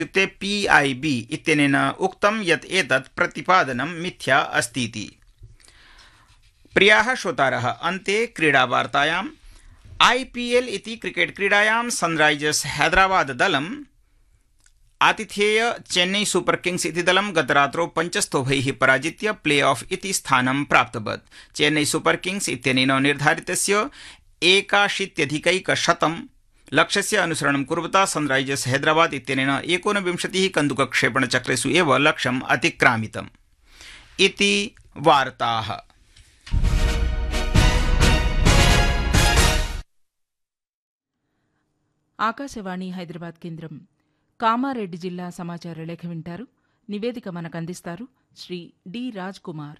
इत्युक्ते पीआईबी इत्यनेन उक्तं यत् एतत् प्रतिपादनं मिथ्या अस्तीति प्रियाः श्रोतारः अन्ते क्रीडावार्तायाम् आईपीएल इति क्रिकेट क्रीडायां सनराइजर्स हैदराबाद दलम् आतिथेय चेन्नई सुपर किंग्स इति दलं गतरात्रौ पञ्चस्तोभैः पराजित्य प्ले ऑफ इति स्थानं प्राप्तवत् चेन्नई सुपर किंग्स इत्यनेन निर्धारितस्य एकाशीत्यधिकैकशतं लक्ष्यस्य अनुसरणं कुर्वता सनराइजर्स हैदराबाद इत्यनेन एकोनविंशतिः कन्दुकक्षेपणचक्रेषु एव लक्ष्यम् अतिक्रामितम् इति वार्ताः ఆకాశవాణి హైదరాబాద్ కేంద్రం కామారెడ్డి జిల్లా సమాచార లేఖ వింటారు నివేదిక మనకు అందిస్తారు శ్రీ డి రాజ్ కుమార్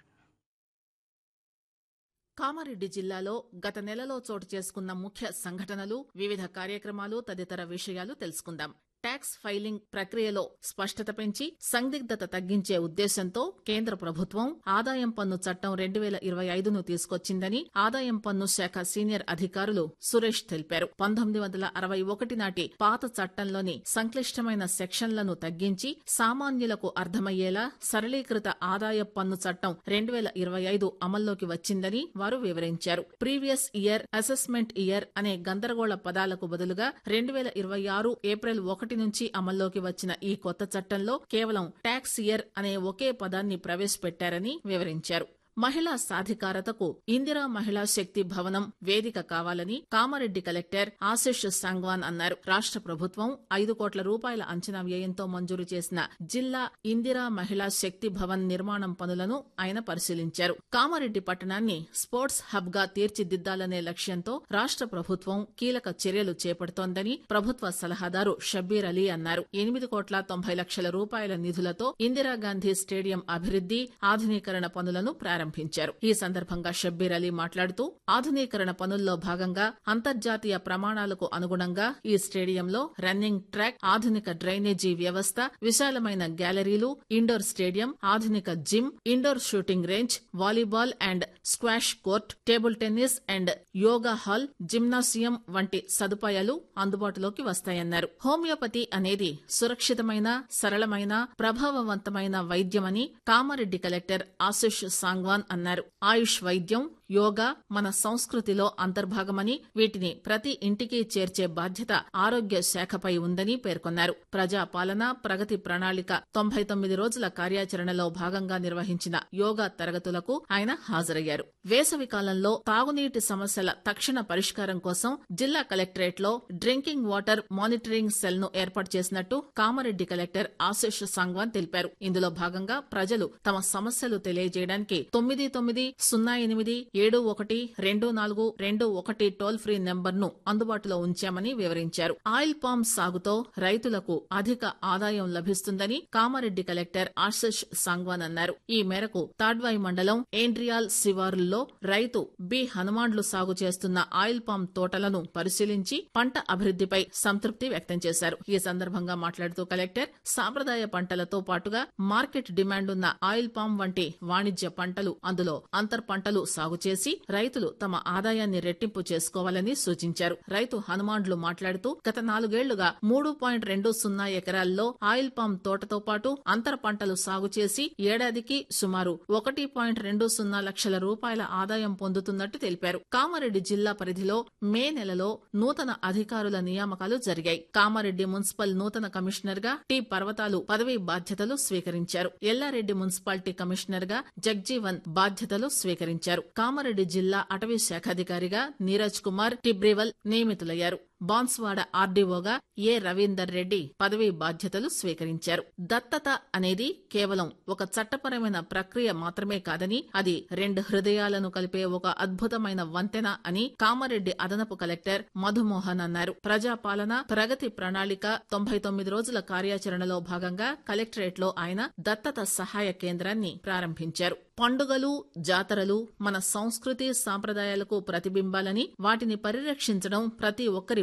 కామారెడ్డి జిల్లాలో గత నెలలో చోటు చేసుకున్న ముఖ్య సంఘటనలు వివిధ కార్యక్రమాలు తదితర విషయాలు తెలుసుకుందాం ట్యాక్స్ ఫైలింగ్ ప్రక్రియలో స్పష్టత పెంచి సందిగ్ధత తగ్గించే ఉద్దేశంతో కేంద్ర ప్రభుత్వం ఆదాయం పన్ను చట్టం రెండు వేల ఇరవై ఐదును తీసుకొచ్చిందని ఆదాయం పన్ను శాఖ సీనియర్ అధికారులు సురేష్ తెలిపారు పంతొమ్మిది వందల అరవై ఒకటి నాటి పాత చట్టంలోని సంక్లిష్టమైన సెక్షన్లను తగ్గించి సామాన్యులకు అర్థమయ్యేలా సరళీకృత ఆదాయ పన్ను చట్టం రెండు వేల ఇరవై ఐదు అమల్లోకి వచ్చిందని వారు వివరించారు ప్రీవియస్ ఇయర్ అసెస్మెంట్ ఇయర్ అనే గందరగోళ పదాలకు బదులుగా రెండు వేల ఇరవై ఆరు ఏప్రిల్ ఒకటి నుంచి అమల్లోకి వచ్చిన ఈ కొత్త చట్టంలో కేవలం ట్యాక్స్ ఇయర్ అనే ఒకే పదాన్ని ప్రవేశపెట్టారని వివరించారు మహిళా సాధికారతకు ఇందిరా మహిళా శక్తి భవనం వేదిక కావాలని కామారెడ్డి కలెక్టర్ ఆశిష్ సాంగ్వాన్ అన్నారు రాష్ట్ర ప్రభుత్వం ఐదు కోట్ల రూపాయల అంచనా వ్యయంతో మంజూరు చేసిన జిల్లా ఇందిరా మహిళా శక్తి భవన్ నిర్మాణం పనులను ఆయన పరిశీలించారు కామారెడ్డి పట్టణాన్ని స్పోర్ట్స్ హబ్ గా తీర్చిదిద్దాలనే లక్ష్యంతో రాష్ట్ర ప్రభుత్వం కీలక చర్యలు చేపడుతోందని ప్రభుత్వ సలహాదారు షబ్బీర్ అలీ అన్నారు ఎనిమిది కోట్ల తొంభై లక్షల రూపాయల నిధులతో ఇందిరాగాంధీ స్టేడియం అభివృద్ది ఆధునీకరణ పనులను ప్రారంభించారు ప్రారంభించారు ఈ సందర్భంగా షబ్బీర్ అలీ మాట్లాడుతూ ఆధునీకరణ పనుల్లో భాగంగా అంతర్జాతీయ ప్రమాణాలకు అనుగుణంగా ఈ స్టేడియంలో రన్నింగ్ ట్రాక్ ఆధునిక డ్రైనేజీ వ్యవస్థ విశాలమైన గ్యాలరీలు ఇండోర్ స్టేడియం ఆధునిక gym indoor shooting range volleyball and squash court table tennis and yoga hall gymnasium వంటి సదుపాయాలు అందుబాటులోకి వస్తాయన్నారు హోమియోపతి అనేది సురక్షితమైన సరళమైన ప్రభావవంతమైన వైద్యమని కామారెడ్డి కలెక్టర్ ఆశిష్ సాంగ్వాన్ అన్నారు ఆయుష్ వైద్యం యోగా మన సంస్కృతిలో అంతర్భాగమని వీటిని ప్రతి ఇంటికి చేర్చే బాధ్యత ఆరోగ్య శాఖపై ఉందని పేర్కొన్నారు ప్రజా పాలన ప్రగతి ప్రణాళిక తొంభై తొమ్మిది రోజుల కార్యాచరణలో భాగంగా నిర్వహించిన యోగా తరగతులకు ఆయన హాజరయ్యారు వేసవి కాలంలో తాగునీటి సమస్యల తక్షణ పరిష్కారం కోసం జిల్లా కలెక్టరేట్ లో డ్రింకింగ్ వాటర్ మానిటరింగ్ సెల్ ను ఏర్పాటు చేసినట్టు కామారెడ్డి కలెక్టర్ ఆశిష్ సాంగ్వాన్ తెలిపారు ఇందులో భాగంగా ప్రజలు తమ సమస్యలు తెలియజేయడానికి తొమ్మిది తొమ్మిది సున్నా ఎనిమిది ఏడు ఒకటి రెండు నాలుగు రెండు ఒకటి టోల్ ఫ్రీ నెంబర్ ను అందుబాటులో ఉంచామని వివరించారు ఆయిల్ పామ్ సాగుతో రైతులకు అధిక ఆదాయం లభిస్తుందని కామారెడ్డి కలెక్టర్ ఆశిష్ సాంగ్వాన్ అన్నారు ఈ మేరకు తాడ్వాయి మండలం ఏండ్రియాల్ శివారుల్లో రైతు బి హనుమాండ్లు సాగు చేస్తున్న ఆయిల్ పామ్ తోటలను పరిశీలించి పంట అభివృద్దిపై సంతృప్తి వ్యక్తం చేశారు ఈ సందర్భంగా మాట్లాడుతూ కలెక్టర్ సాంప్రదాయ పంటలతో పాటుగా మార్కెట్ డిమాండ్ ఉన్న ఆయిల్ పామ్ వంటి వాణిజ్య పంటలు అందులో అంతర్ పంటలు సాగు చేసి రైతులు తమ ఆదాయాన్ని రెట్టింపు చేసుకోవాలని సూచించారు రైతు హనుమాండ్లు మాట్లాడుతూ గత నాలుగేళ్లుగా మూడు పాయింట్ రెండు సున్నా ఎకరాల్లో ఆయిల్ పామ్ తోటతో పాటు అంతర పంటలు సాగు చేసి ఏడాదికి సుమారు ఒకటి పాయింట్ రెండు సున్నా లక్షల రూపాయల ఆదాయం పొందుతున్నట్టు తెలిపారు కామారెడ్డి జిల్లా పరిధిలో మే నెలలో నూతన అధికారుల నియామకాలు జరిగాయి కామారెడ్డి మున్సిపల్ నూతన కమిషనర్ గా టి పర్వతాలు పదవీ బాధ్యతలు స్వీకరించారు ఎల్లారెడ్డి మున్సిపాలిటీ కమిషనర్ గా జగ్జీవన్ బాధ్యతలు స్వీకరించారు కామారెడ్డి జిల్లా అటవీ శాఖాధికారిగా నీరజ్ కుమార్ టిబ్రివల్ నియమితులయ్యారు బాన్స్వాడ ఆర్డీఓగా ఏ రవీందర్ రెడ్డి పదవీ బాధ్యతలు స్వీకరించారు దత్తత అనేది కేవలం ఒక చట్టపరమైన ప్రక్రియ మాత్రమే కాదని అది రెండు హృదయాలను కలిపే ఒక అద్భుతమైన వంతెన అని కామారెడ్డి అదనపు కలెక్టర్ మధుమోహన్ అన్నారు ప్రజాపాలన ప్రగతి ప్రణాళిక తొంభై తొమ్మిది రోజుల కార్యాచరణలో భాగంగా కలెక్టరేట్ లో ఆయన దత్తత సహాయ కేంద్రాన్ని ప్రారంభించారు పండుగలు జాతరలు మన సంస్కృతి సాంప్రదాయాలకు ప్రతిబింబాలని వాటిని పరిరక్షించడం ప్రతి ఒక్కరి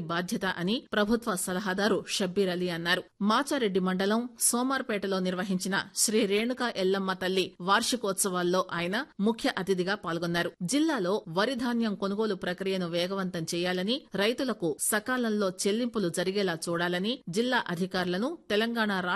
బాధ్యత అని ప్రభుత్వ సలహాదారు షబ్బీర్ అలీ అన్నారు మాచారెడ్డి మండలం సోమార్పేటలో నిర్వహించిన శ్రీ రేణుకా ఎల్లమ్మ తల్లి వార్షికోత్సవాల్లో ఆయన ముఖ్య అతిథిగా పాల్గొన్నారు జిల్లాలో వరి ధాన్యం కొనుగోలు ప్రక్రియను వేగవంతం చేయాలని రైతులకు సకాలంలో చెల్లింపులు జరిగేలా చూడాలని జిల్లా అధికారులను తెలంగాణ